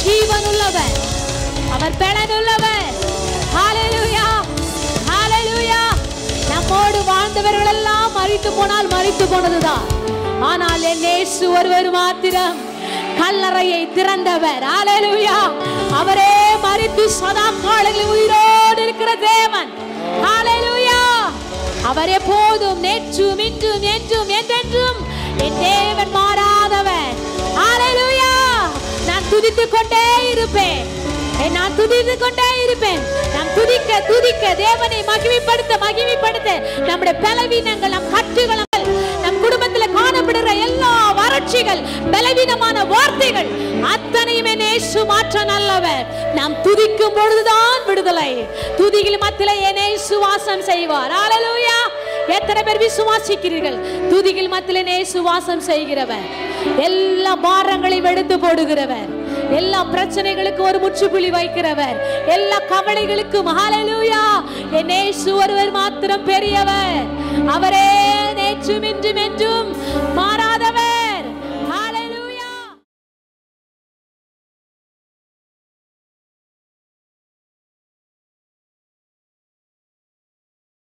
ஜீவன் உள்ளவர் அவர் பெலனுள்ளவர் ஹalleluya ஹalleluya நம்மோடு வாழ்ந்தவர்கள் எல்லாம் மரித்து போனால் மரித்து போனதுதான் ஆனால் என் இயேசு ஒருவர் மாத்திரம் கல்லறையை திறந்தவர் ஹalleluya அவரே மரித்து சதா காலங்களில் உயிரோடு இருக்கிற தேவன் ஹalleluya அவர் எப்போதும் நேற்றும் இன்றும் என்றும் என்றென்றும் என் தேவன் மாறாதவர் ஹalleluya நான் துதித்துக் கொண்டே இருப்பேன் ஏ, நான் துதித்துக் கொண்டே இருப்பேன் நாம் துதிக்க துதிக்க தேவனை மகிமைப்படுத்த மகிமைப்படுத்த நம்முடைய பலவீனங்கள் நம் கட்டுகள் நம் குடும்பத்துல காணப்படுகிற எல்லா வறட்சிகள் பலவீனமான வார்த்தைகள் அத்தனையுமே நேசு மாற்ற நல்லவர் நாம் துதிக்கும் பொழுதுதான் விடுதலை துதிகள் மத்தியிலே என் இயேசு வாசம் செய்வார் ஹalleluya எத்தனை பேர் விசுவாசிக்கிறீர்கள் துதிகள் மத்தியிலே நேசு வாசம் செய்கிறவர் எல்லா பாரங்களையும் எடுத்து போடுகிறவர் எல்லா பிரச்சனைகளுக்கும் ஒரு முற்றுப்புள்ளி வைக்கிறவர் எல்லா கவலைகளுக்கும் ஹalleluya என் இயேசு ஒருவர் மாத்திரம் பெரியவர் அவரே நேற்றும் இன்றும் என்றும்